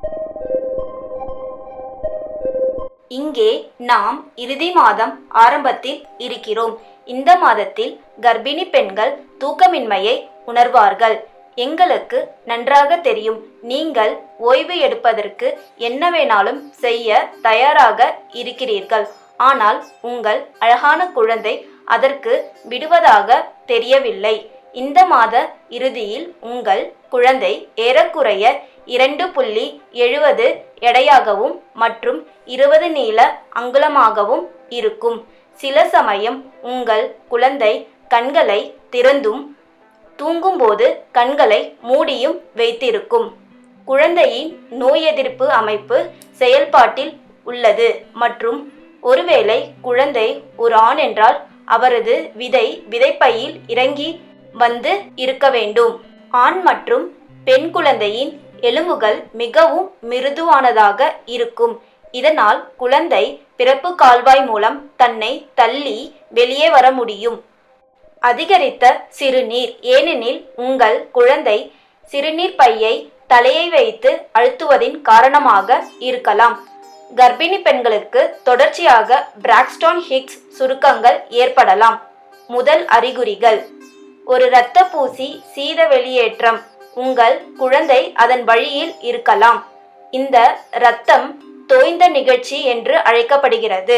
இங்கே நாம் இறுதி மாதம் ஆரம்பத்தில் இருக்கிறோம் இந்த மாதத்தில் கர்ப்பிணி பெண்கள் தூக்கமின்மையை உணர்வார்கள் எங்களுக்கு நன்றாக தெரியும் நீங்கள் ஓய்வு எடுப்பதற்கு என்ன வேணாலும் செய்ய தயாராக இருக்கிறீர்கள் ஆனால் உங்கள் அழகான குழந்தை அதற்கு விடுவதாக தெரியவில்லை இந்த மாத இறுதியில் உங்கள் குழந்தை ஏறக்குறைய இரண்டு புள்ளி எழுபது எடையாகவும் மற்றும் இருபது நீள அங்குலமாகவும் இருக்கும் சில சமயம் உங்கள் குழந்தை கண்களை திறந்தும் தூங்கும்போது கண்களை மூடியும் வைத்திருக்கும் குழந்தையின் நோய் எதிர்ப்பு அமைப்பு செயல்பாட்டில் உள்ளது மற்றும் ஒருவேளை குழந்தை ஒரு ஆண் என்றால் அவரது விதை விதைப்பையில் இறங்கி வந்து இருக்க வேண்டும் ஆண் மற்றும் பெண் குழந்தையின் எலும்புகள் மிகவும் மிருதுவானதாக இருக்கும் இதனால் குழந்தை பிறப்பு கால்வாய் மூலம் தன்னை தள்ளி வெளியே வர முடியும் அதிகரித்த சிறுநீர் ஏனெனில் உங்கள் குழந்தை சிறுநீர் பையை தலையை வைத்து அழுத்துவதின் காரணமாக இருக்கலாம் கர்ப்பிணி பெண்களுக்கு தொடர்ச்சியாக பிராக்ஸ்டான் ஹிக்ஸ் சுருக்கங்கள் ஏற்படலாம் முதல் அறிகுறிகள் ஒரு இரத்த பூசி சீத வெளியேற்றம் உங்கள் குழந்தை அதன் வழியில் இருக்கலாம் இந்த இரத்தம் தோய்ந்த நிகழ்ச்சி என்று அழைக்கப்படுகிறது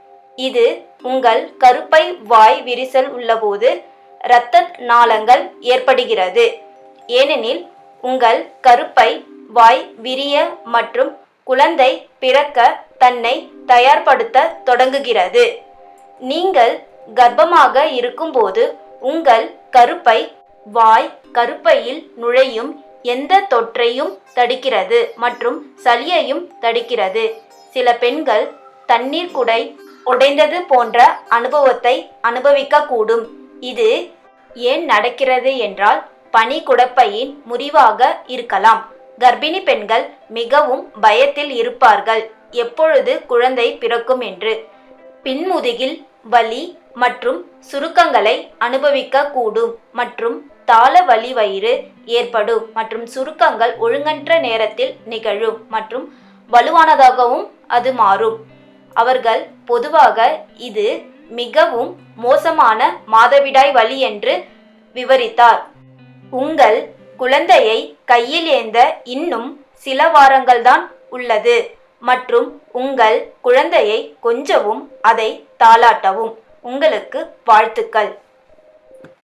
இது உங்கள் கருப்பை வாய் விரிசல் உள்ளபோது இரத்த நாளங்கள் ஏற்படுகிறது ஏனெனில் உங்கள் கருப்பை வாய் விரிய மற்றும் குழந்தை பிறக்க தன்னை தயார்படுத்த தொடங்குகிறது நீங்கள் கர்ப்பமாக இருக்கும்போது உங்கள் கருப்பை வாய் கருப்பையில் நுழையும் எந்த தொற்றையும் தடுக்கிறது மற்றும் சளியையும் தடுக்கிறது சில பெண்கள் தண்ணீர் குடை உடைந்தது போன்ற அனுபவத்தை அனுபவிக்கக்கூடும் இது ஏன் நடக்கிறது என்றால் பனி குடப்பையின் முறிவாக இருக்கலாம் கர்ப்பிணி பெண்கள் மிகவும் பயத்தில் இருப்பார்கள் எப்பொழுது குழந்தை பிறக்கும் என்று பின்முதுகில் வலி மற்றும் சுருக்கங்களை அனுபவிக்க கூடும் மற்றும் தாள வலி வயிறு ஏற்படும் மற்றும் சுருக்கங்கள் ஒழுங்கற்ற நேரத்தில் நிகழும் மற்றும் வலுவானதாகவும் அது மாறும் அவர்கள் பொதுவாக இது மிகவும் மோசமான மாதவிடாய் வலி என்று விவரித்தார் உங்கள் குழந்தையை கையில் ஏந்த இன்னும் சில வாரங்கள்தான் உள்ளது மற்றும் உங்கள் குழந்தையை கொஞ்சவும் அதை தாளாட்டவும் உங்களுக்கு வாழ்த்துக்கள்